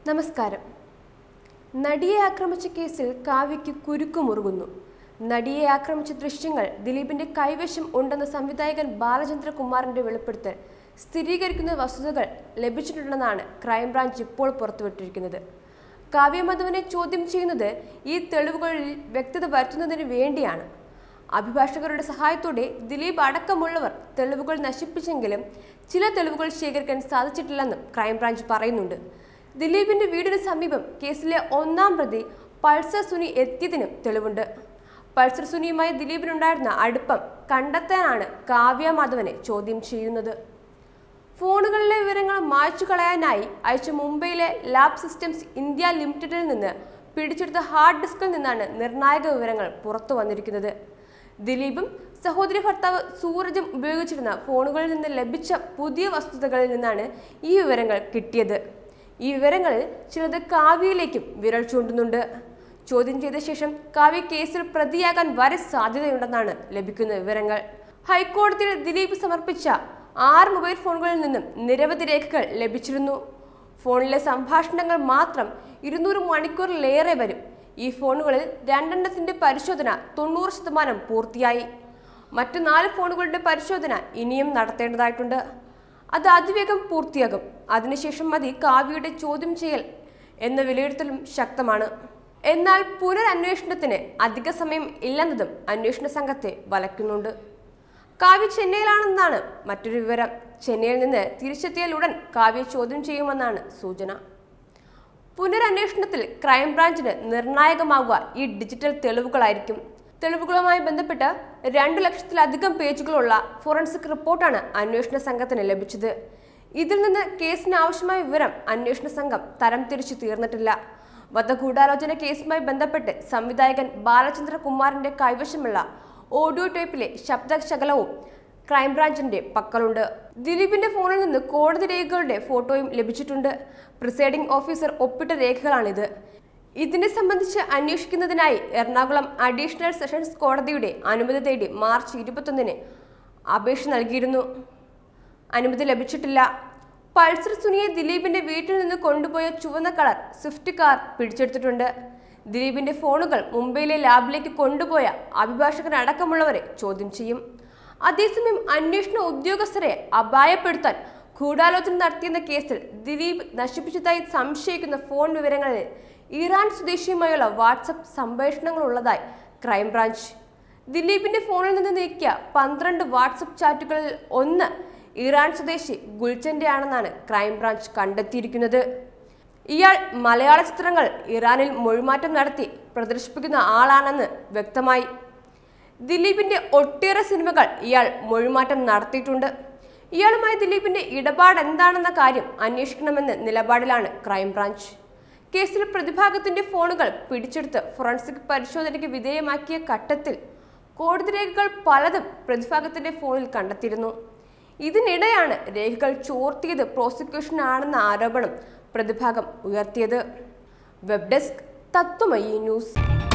നമസ്കാരം നടിയെ ആക്രമിച്ച കേസിൽ കാവ്യയ്ക്ക് കുരുക്ക് മുറുകുന്നു നടിയെ ആക്രമിച്ച ദൃശ്യങ്ങൾ ദിലീപിന്റെ കൈവശം ഉണ്ടെന്ന സംവിധായകൻ ബാലചന്ദ്രകുമാറിന്റെ വെളിപ്പെടുത്തൽ സ്ഥിരീകരിക്കുന്ന വസ്തുതകൾ ലഭിച്ചിട്ടുണ്ടെന്നാണ് ക്രൈംബ്രാഞ്ച് ഇപ്പോൾ പുറത്തുവിട്ടിരിക്കുന്നത് കാവ്യ മാധവനെ ചോദ്യം ചെയ്യുന്നത് ഈ തെളിവുകളിൽ വ്യക്തത വരുത്തുന്നതിന് വേണ്ടിയാണ് അഭിഭാഷകരുടെ സഹായത്തോടെ ദിലീപ് അടക്കമുള്ളവർ തെളിവുകൾ നശിപ്പിച്ചെങ്കിലും ചില തെളിവുകൾ ശേഖരിക്കാൻ സാധിച്ചിട്ടില്ലെന്നും ക്രൈംബ്രാഞ്ച് പറയുന്നുണ്ട് ദിലീപിന്റെ വീടിന് സമീപം കേസിലെ ഒന്നാം പ്രതി പൾസർ സുനി എത്തിയതിനും തെളിവുണ്ട് പൾസർ സുനിയുമായി ദിലീപിനുണ്ടായിരുന്ന അടുപ്പം കണ്ടെത്താനാണ് കാവ്യ മാധവനെ ചോദ്യം ചെയ്യുന്നത് ഫോണുകളിലെ വിവരങ്ങൾ മായ്ച്ചു കളയാനായി അയച്ച മുംബൈയിലെ ലാബ് സിസ്റ്റംസ് ഇന്ത്യ ലിമിറ്റഡിൽ നിന്ന് പിടിച്ചെടുത്ത ഹാർഡ് ഡിസ്കിൽ നിന്നാണ് നിർണായക വിവരങ്ങൾ പുറത്തു വന്നിരിക്കുന്നത് ദിലീപും സഹോദരി ഭർത്താവ് സൂരജും ഉപയോഗിച്ചിരുന്ന ഫോണുകളിൽ നിന്ന് ലഭിച്ച പുതിയ വസ്തുതകളിൽ നിന്നാണ് ഈ വിവരങ്ങൾ കിട്ടിയത് ഈ വിവരങ്ങളിൽ ചിലത് കാവ്യയിലേക്കും വിരൽ ചൂണ്ടുന്നുണ്ട് ചോദ്യം ചെയ്ത ശേഷം കാവ്യ കേസിൽ പ്രതിയാകാൻ വരെ സാധ്യതയുണ്ടെന്നാണ് ലഭിക്കുന്ന വിവരങ്ങൾ ഹൈക്കോടതിയിൽ ദിലീപ് സമർപ്പിച്ച ആറ് മൊബൈൽ ഫോണുകളിൽ നിന്നും നിരവധി രേഖകൾ ലഭിച്ചിരുന്നു ഫോണിലെ സംഭാഷണങ്ങൾ മാത്രം ഇരുന്നൂറ് മണിക്കൂറിലേറെ വരും ഈ ഫോണുകളിൽ രണ്ടെണ്ണത്തിന്റെ പരിശോധന തൊണ്ണൂറ് ശതമാനം പൂർത്തിയായി മറ്റു നാല് ഫോണുകളുടെ പരിശോധന ഇനിയും നടത്തേണ്ടതായിട്ടുണ്ട് അത് അതിവേഗം പൂർത്തിയാകും അതിനുശേഷം മതി കാവ്യയുടെ ചോദ്യം ചെയ്യൽ എന്ന വിലയിരുത്തലും ശക്തമാണ് എന്നാൽ പുനരന്വേഷണത്തിന് അധിക സമയം ഇല്ലെന്നതും അന്വേഷണ സംഘത്തെ വലയ്ക്കുന്നുണ്ട് കാവ്യ ചെന്നൈയിലാണെന്നാണ് മറ്റൊരു വിവരം ചെന്നൈയിൽ നിന്ന് തിരിച്ചെത്തിയാൽ ഉടൻ കാവ്യ ചോദ്യം ചെയ്യുമെന്നാണ് സൂചന പുനരന്വേഷണത്തിൽ ക്രൈംബ്രാഞ്ചിന് നിർണായകമാവുക ഈ ഡിജിറ്റൽ തെളിവുകളായിരിക്കും തെളിവുകളുമായി ബന്ധപ്പെട്ട് രണ്ടു ലക്ഷത്തിലധികം പേജുകളുള്ള ഫോറൻസിക് റിപ്പോർട്ടാണ് അന്വേഷണ സംഘത്തിന് ലഭിച്ചത് ഇതിൽ നിന്ന് കേസിന് ആവശ്യമായ വിവരം അന്വേഷണ സംഘം തരംതിരിച്ചു തീർന്നിട്ടില്ല വധഗൂഢാലോചന കേസുമായി ബന്ധപ്പെട്ട് സംവിധായകൻ ബാലചന്ദ്രകുമാറിന്റെ കൈവശമുള്ള ഓഡിയോ ടേപ്പിലെ ശബ്ദശകലവും ക്രൈംബ്രാഞ്ചിന്റെ പക്കലുണ്ട് ദിലീപിന്റെ ഫോണിൽ നിന്ന് കോടതി രേഖകളുടെ ഫോട്ടോയും ലഭിച്ചിട്ടുണ്ട് പ്രിസൈഡിംഗ് ഓഫീസർ ഒപ്പിട്ട രേഖകളാണിത് ഇതിനെ സംബന്ധിച്ച് അന്വേഷിക്കുന്നതിനായി എറണാകുളം അഡീഷണൽ സെഷൻസ് കോടതിയുടെ അനുമതി തേടി മാർച്ച് ഇരുപത്തൊന്നിന് അപേക്ഷ നൽകിയിരുന്നു അനുമതി ലഭിച്ചിട്ടില്ല പൾസർ സുനിയെ ദിലീപിന്റെ വീട്ടിൽ നിന്ന് കൊണ്ടുപോയ ചുവന്ന കളർ സ്വിഫ്റ്റ് കാർ പിടിച്ചെടുത്തിട്ടുണ്ട് ദിലീപിന്റെ ഫോണുകൾ മുംബൈയിലെ ലാബിലേക്ക് കൊണ്ടുപോയ അഭിഭാഷകനടക്കമുള്ളവരെ ചോദ്യം ചെയ്യും അതേസമയം അന്വേഷണ ഉദ്യോഗസ്ഥരെ അപായപ്പെടുത്താൻ ഗൂഢാലോചന നടത്തിയെന്ന കേസിൽ ദിലീപ് നശിപ്പിച്ചതായി സംശയിക്കുന്ന ഫോൺ വിവരങ്ങളിൽ ഇറാൻ സ്വദേശിയുമായുള്ള വാട്സപ്പ് സംഭാഷണങ്ങളുള്ളതായി ക്രൈംബ്രാഞ്ച് ദിലീപിന്റെ ഫോണിൽ നിന്ന് നീക്കിയ പന്ത്രണ്ട് വാട്സപ്പ് ചാറ്റുകളിൽ ഒന്ന് ഇറാൻ സ്വദേശി ഗുൽച്ചന്റെ ആണെന്നാണ് ക്രൈംബ്രാഞ്ച് കണ്ടെത്തിയിരിക്കുന്നത് ഇയാൾ മലയാള ചിത്രങ്ങൾ ഇറാനിൽ മൊഴിമാറ്റം നടത്തി പ്രദർശിപ്പിക്കുന്ന ആളാണെന്ന് വ്യക്തമായി ദിലീപിന്റെ ഒട്ടേറെ സിനിമകൾ ഇയാൾ മൊഴിമാറ്റം നടത്തിയിട്ടുണ്ട് ഇയാളുമായി ദിലീപിന്റെ ഇടപാട് എന്താണെന്ന കാര്യം അന്വേഷിക്കണമെന്ന് നിലപാടിലാണ് ക്രൈംബ്രാഞ്ച് കേസിൽ പ്രതിഭാഗത്തിന്റെ ഫോണുകൾ പിടിച്ചെടുത്ത് ഫോറൻസിക് പരിശോധനയ്ക്ക് വിധേയമാക്കിയ ഘട്ടത്തിൽ കോടതി രേഖകൾ പലതും പ്രതിഭാഗത്തിന്റെ ഫോണിൽ കണ്ടെത്തിയിരുന്നു ഇതിനിടെയാണ് രേഖകൾ ചോർത്തിയത് പ്രോസിക്യൂഷൻ ആണെന്ന ആരോപണം പ്രതിഭാഗം ഉയർത്തിയത് വെബ് ഡെസ്ക് തത്വമയി ന്യൂസ്